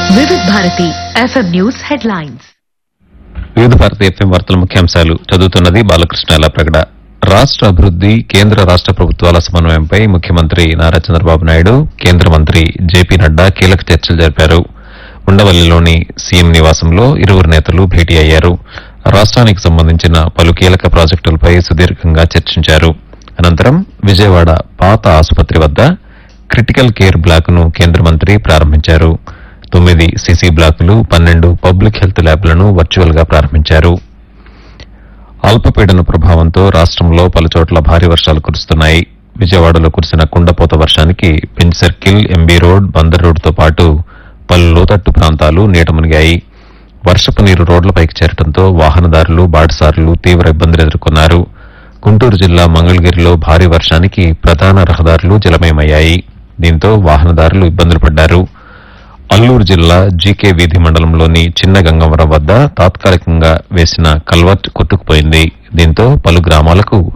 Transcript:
వివిధ Bharati FM news headlines వివిధ భారత ఎఫ్ఎం వార్తల ముఖ్యాంశాలు చదువుతున్నది బాలకృష్ణ ప్రగడ రాష్ట్ర అభివృద్ది కేంద్ర రాష్ట్ర ప్రభుత్వాల సమన్వయంపై ముఖ్యమంత్రి నారా చంద్రబాబు నాయుడు కేంద్ర మంత్రి జేపీ నడ్డా కీలక చర్చలు జరిపారు ఉండవల్లిలోని సీఎం నివాసంలో ఇరువురు నేతలు భేటీ అయ్యారు రాష్ట్రానికి సంబంధించిన పలు కీలక ప్రాజెక్టులపై సుదీర్ఘంగా చర్చించారు అనంతరం విజయవాడ పాత ఆసుపత్రి వద్ద క్రిటికల్ కేర్ బ్లాక్ ను కేంద్ర మంత్రి ప్రారంభించారు తొమ్మిది సిసి బ్లాకులు పన్నెండు పబ్లిక్ హెల్త్ ల్యాబ్లను వర్చువల్ గా ప్రారంభించారు అల్పపీడన ప్రభావంతో రాష్ట్రంలో పలుచోట్ల భారీ వర్షాలు కురుస్తున్నాయి విజయవాడలో కురిసిన కుండపోత వర్షానికి Benz circle MB road Bandar రోడ్డుతో పాటు పలు లోతట్టు ప్రాంతాలు నీట మునిగాయి వర్షపు నీరు రోడ్లపైకి చేరడంతో వాహనదారులు బాటసారులు తీవ్ర ఇబ్బందులు ఎదుర్కొన్నారు గుంటూరు జిల్లా మంగళగిరిలో భారీ వర్షానికి ప్రధాన రహదారులు జలమయమయ్యాయి దీంతో వాహనదారులు ఇబ్బందులు పడ్డారు అల్లూరు జిల్లా జీకే వీధి మండలంలోని చిన్న గంగవరం వద్ద తాత్కాలికంగా వేసిన కల్వర్ట్ కొట్టుకుపోయింది దీంతో పలు గ్రామాలకు